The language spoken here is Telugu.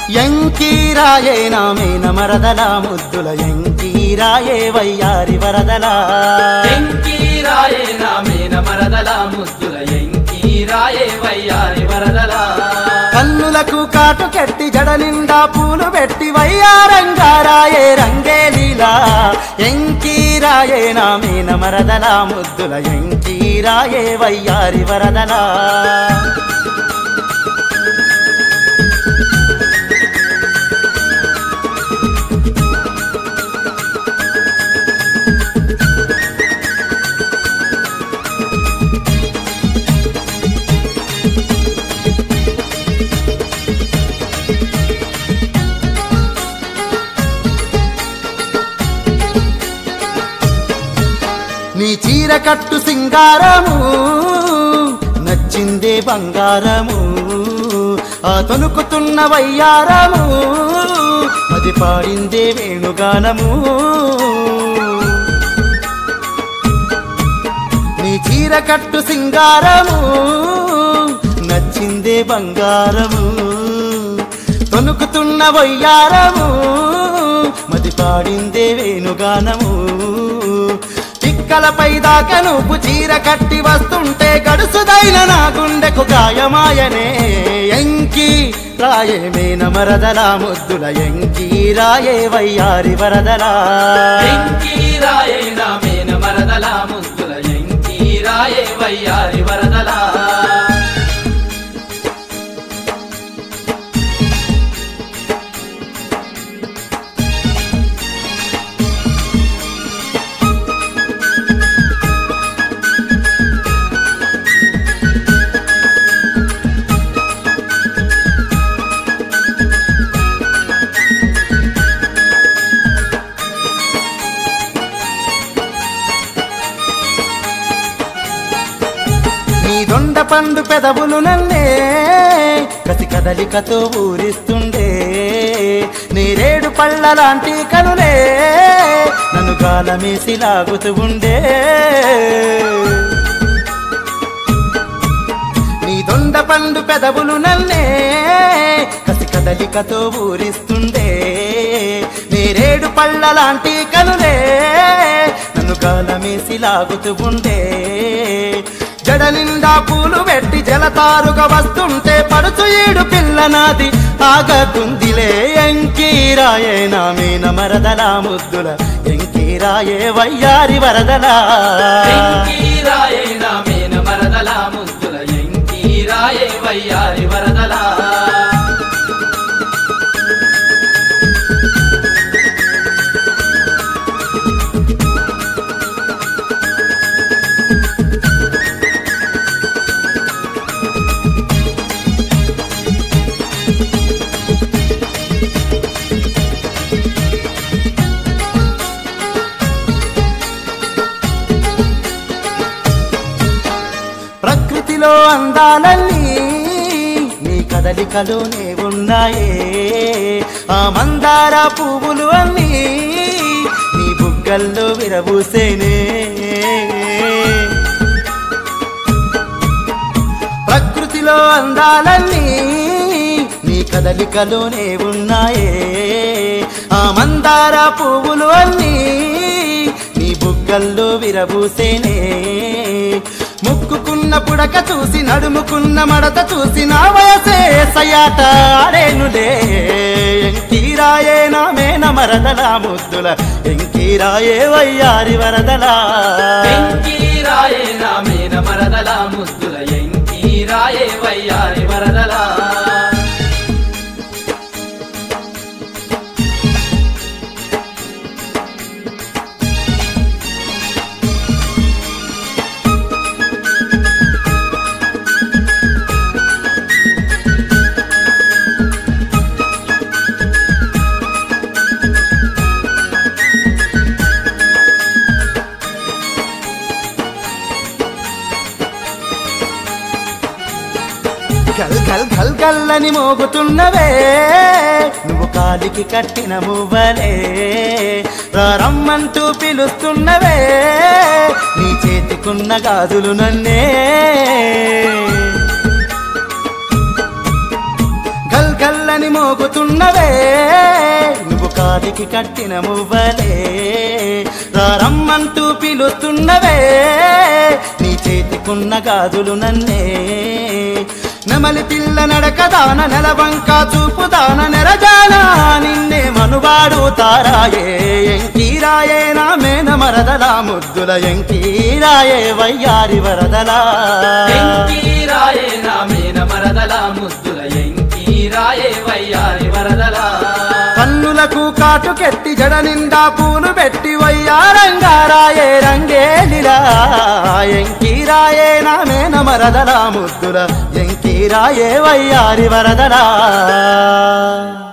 ఎంకీరాయే నామేన మరదల ముద్దుల ఎంకీరాయే వయ్యారి వరదల ఎంకీరాయే నామేన మరదల ముద్దుల ఎంకీరాయే వయ్యారి వరదల కన్నులకు కాటు కెట్టి జడ నిండా పూలు పెట్టి వయ్యారంగారాయే రంగేలీలా ఎంకీరాయే నామేన మరదల ముద్దుల ఎంకీరాయే వయ్యారి వరదల నీ చీర కట్టు సింగారము నచ్చిందే బంగారము ఆ తొలుకుతున్న వయ్యారము అది పాడిందే వేణుగానము నీ చీర కట్టు సింగారము నచ్చిందే బంగారము తొనుకుతున్న వయ్యారము మది పాడిందే వేణుగానము పిక్కలపై దాకా నువ్వు చీర కట్టి వస్తుంటే గడుసుదైన నా గుండెకు గాయమాయనే ఎంకి రాయే మేన మరదల ముద్దుల ఎంకి రాయే వయ్యారి వరదలా ఎంకీరాయే నామేన మరదల ముద్దుల ఎంకీరాయే వయ్యారి వరదల నీ దొండ పండు పెదవులు నన్నే కసి కదలికతో ఊరిస్తుండే నీరేడు పళ్ళ లాంటి కనులే నన్ను గాలమేసి లాగుతూ ఉండే నీ దొండ పండు పెదవులు నన్నే కసి కదలికతో ఊరిస్తుండే నేరేడు పళ్ళ లాంటి కనులే నన్ను గాలమేసి లాగుతూ ఉండే జడ నిండా పూలు పెట్టి జలతారుగా వస్తుంటే పడుచు ఏడు పిల్ల నాది ఆగకుందిలే ఎంకీరాయే నా మీన మరదల ముద్దుల ఎంకీరాయే వయ్యారి వరదలా ఎంకీరాయే నామేన మరదల ముద్దుల ఎంకీరాయే వయ్యారి వరదల ప్రకృతిలో అందాలన్నీ నీ కదలికలోనే ఉన్నాయే ఆ మందార పువ్వులు అన్నీ నీ బుగ్గల్లో విరబూసేనే ప్రకృతిలో అందాలన్నీ నీ కదలికలోనే ఉన్నాయే ఆ మందార పువ్వులు అన్నీ నీ బుగ్గల్లో విరబూసేనే ముక్కుకున్న పుడక చూసి నడుముకున్న మడత చూసి నా వయసే సయాట ఆడేనులే ఎంకీరాయే నా మేన మరదల ముద్దుల ఎంకీరాయే వయ్యారి వరదలా ఎంకీరాయే నామేన మరదల ముద్దుల ఎంకీరాయే వయ్యారి వరదల గల్ గల్ గల్ గల్లని మోగుతున్నవే నువ్వు కాలికి కట్టిన మువ్వలే రమ్మంటూ పిలుస్తున్నవే నీ చేతికున్న గాజులు నన్నే గల్ గల్ గల్లని మోగుతున్నవే నువ్వు కాలికి కట్టిన మువ్వలే రారమ్మంటూ పిలుస్తున్నవే నీ చేతికున్న గాజులు నన్నే నెమలి పిల్ల నడక దాన నెలవంక చూపు దాన నెరజాన నిన్నే మనువాడు తారాయే ఎంకీరాయే నా మేన మరదలా ముద్దుల ఎంకీరాయే వయ్యారి వరదలా ఎంకీరాయే నా మీన మరదల ముద్దుల ఎంకీరాయే వయ్యారి వరదలా కన్నులకు కాటుకెట్టి జడ నిండా పూలు పెట్టి వయ్యారంగారాయే రంగేలిలా ఎంకీరాయే నా మేన మరదలా ముద్దుల ఎంకీరాయే వయ్యారి వరదలా